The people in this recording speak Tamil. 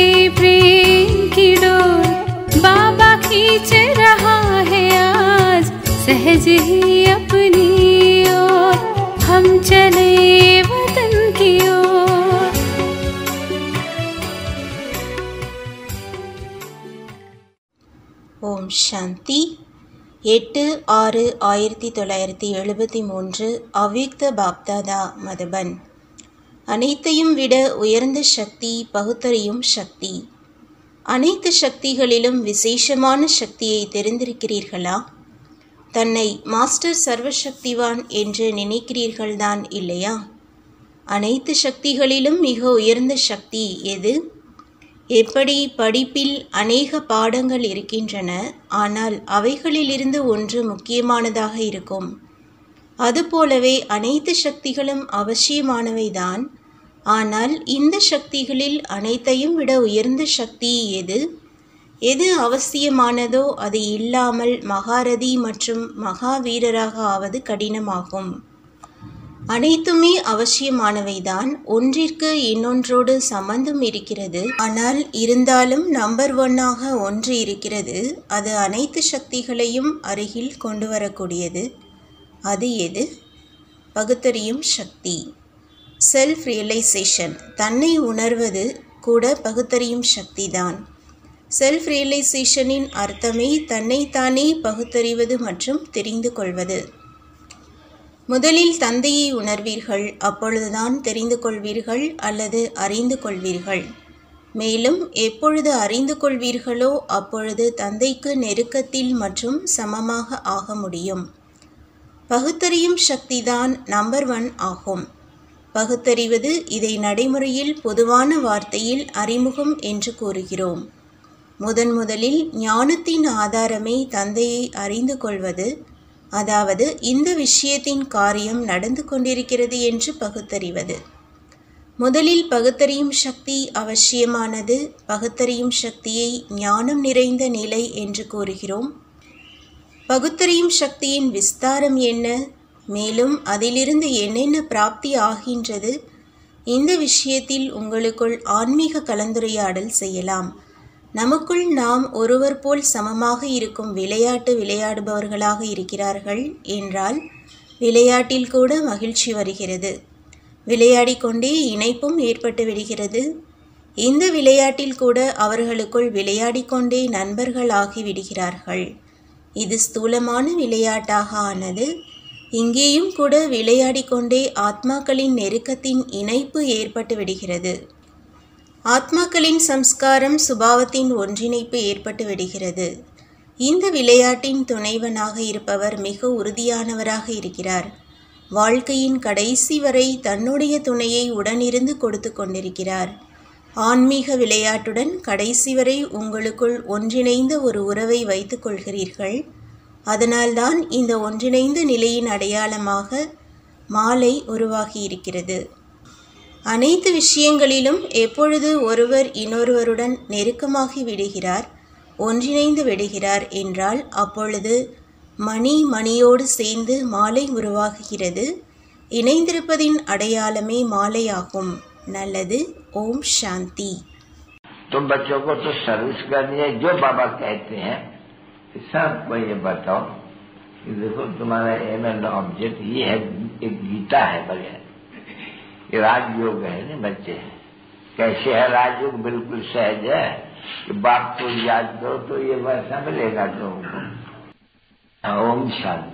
प्रेम की डोर बाबा खींच रहा है आज सहज ही अपनी ओर हम चले वतन की ओर ஓம் சாந்தி எட்டு ஆறு ஆயிரத்தி தொள்ளாயிரத்தி எழுபத்தி மூன்று அவ்யுக்த பாப்தாதா மதுபன் அனைத்தையும் விட உயர்ந்த சக்தி பகுத்தறியும் சக்தி அனைத்து சக்திகளிலும் விசேஷமான சக்தியை தெரிந்திருக்கிறீர்களா தன்னை மாஸ்டர் சர்வசக்திவான் என்று நினைக்கிறீர்கள்தான் இல்லையா அனைத்து சக்திகளிலும் மிக உயர்ந்த சக்தி எது எப்படி படிப்பில் அநேக பாடங்கள் இருக்கின்றன ஆனால் அவைகளிலிருந்து ஒன்று முக்கியமானதாக இருக்கும் அதுபோலவே அனைத்து சக்திகளும் அவசியமானவைதான் ஆனால் இந்த சக்திகளில் அனைத்தையும் விட உயர்ந்த சக்தி எது எது அவசியமானதோ அது இல்லாமல் மகாரதி மற்றும் மகாவீரராக ஆவது கடினமாகும் அனைத்துமே அவசியமானவைதான் ஒன்றிற்கு இன்னொன்றோடு சம்பந்தம் இருக்கிறது ஆனால் இருந்தாலும் நம்பர் ஒன்னாக ஒன்று இருக்கிறது அது அனைத்து சக்திகளையும் அருகில் கொண்டு வரக்கூடியது அது எது பகுத்தறியும் சக்தி செல்ஃப் ரியலைசேஷன் தன்னை உணர்வது கூட பகுத்தறியும் சக்திதான் செல்ஃப் ரியலைசேஷனின் அர்த்தமே தன்னைத்தானே பகுத்தறிவது மற்றும் தெரிந்து கொள்வது முதலில் தந்தையை உணர்வீர்கள் அப்பொழுதுதான் தெரிந்து கொள்வீர்கள் அல்லது அறிந்து கொள்வீர்கள் மேலும் எப்பொழுது அறிந்து கொள்வீர்களோ அப்பொழுது தந்தைக்கு நெருக்கத்தில் மற்றும் சமமாக ஆக முடியும் பகுத்தறியும் சக்திதான் நம்பர் ஒன் ஆகும் பகுத்தறிவது இதை நடைமுறையில் பொதுவான வார்த்தையில் அறிமுகம் என்று கூறுகிறோம் முதன் முதலில் ஞானத்தின் ஆதாரமே தந்தையை அறிந்து கொள்வது அதாவது இந்த விஷயத்தின் காரியம் நடந்து கொண்டிருக்கிறது என்று பகுத்தறிவது முதலில் பகுத்தறியும் சக்தி அவசியமானது பகுத்தறியும் சக்தியை ஞானம் நிறைந்த நிலை என்று கூறுகிறோம் பகுத்தறியும் சக்தியின் விஸ்தாரம் என்ன மேலும் அதிலிருந்து என்னென்ன பிராப்தி ஆகின்றது இந்த விஷயத்தில் உங்களுக்குள் ஆன்மீக கலந்துரையாடல் செய்யலாம் நமக்குள் நாம் ஒருவர் போல் சமமாக இருக்கும் விளையாட்டு விளையாடுபவர்களாக இருக்கிறார்கள் என்றால் விளையாட்டில் கூட மகிழ்ச்சி வருகிறது விளையாடிக்கொண்டே இணைப்பும் ஏற்பட்டு விடுகிறது இந்த விளையாட்டில் கூட அவர்களுக்குள் விளையாடிக்கொண்டே நண்பர்கள் ஆகிவிடுகிறார்கள் இது ஸ்தூலமான விளையாட்டாக ஆனது இங்கேயும் கூட விளையாடிக்கொண்டே ஆத்மாக்களின் நெருக்கத்தின் இணைப்பு ஏற்பட்டு விடுகிறது ஆத்மாக்களின் சம்ஸ்காரம் சுபாவத்தின் ஒன்றிணைப்பு ஏற்பட்டு விடுகிறது இந்த விளையாட்டின் துணைவனாக இருப்பவர் மிக உறுதியானவராக இருக்கிறார் வாழ்க்கையின் கடைசி வரை தன்னுடைய துணையை உடனிருந்து கொடுத்து கொண்டிருக்கிறார் ஆன்மீக விளையாட்டுடன் கடைசி வரை உங்களுக்குள் ஒன்றிணைந்த ஒரு உறவை வைத்துக் கொள்கிறீர்கள் அதனால்தான் இந்த ஒன்றிணைந்த நிலையின் அடையாளமாக மாலை உருவாகியிருக்கிறது அனைத்து விஷயங்களிலும் எப்பொழுது ஒருவர் இன்னொருவருடன் நெருக்கமாகி விடுகிறார் ஒன்றிணைந்து விடுகிறார் என்றால் அப்பொழுது மணி மணியோடு சேர்ந்து மாலை உருவாகுகிறது இணைந்திருப்பதின் அடையாளமே மாலையாகும் நல்லது ஓம் சாந்தி तो बच्चों को तो सर्विस करनी है जो बाबा कहते हैं कि सबको ये बताओ कि देखो तुम्हारा एम एंड ऑब्जेक्ट ये है एक गीता है बढ़िया ये राजयोग है ना बच्चे कैसे है राजयोग बिल्कुल सहज है कि बाप को याद करो तो ये वैसा मिलेगा तुमको ओम शांति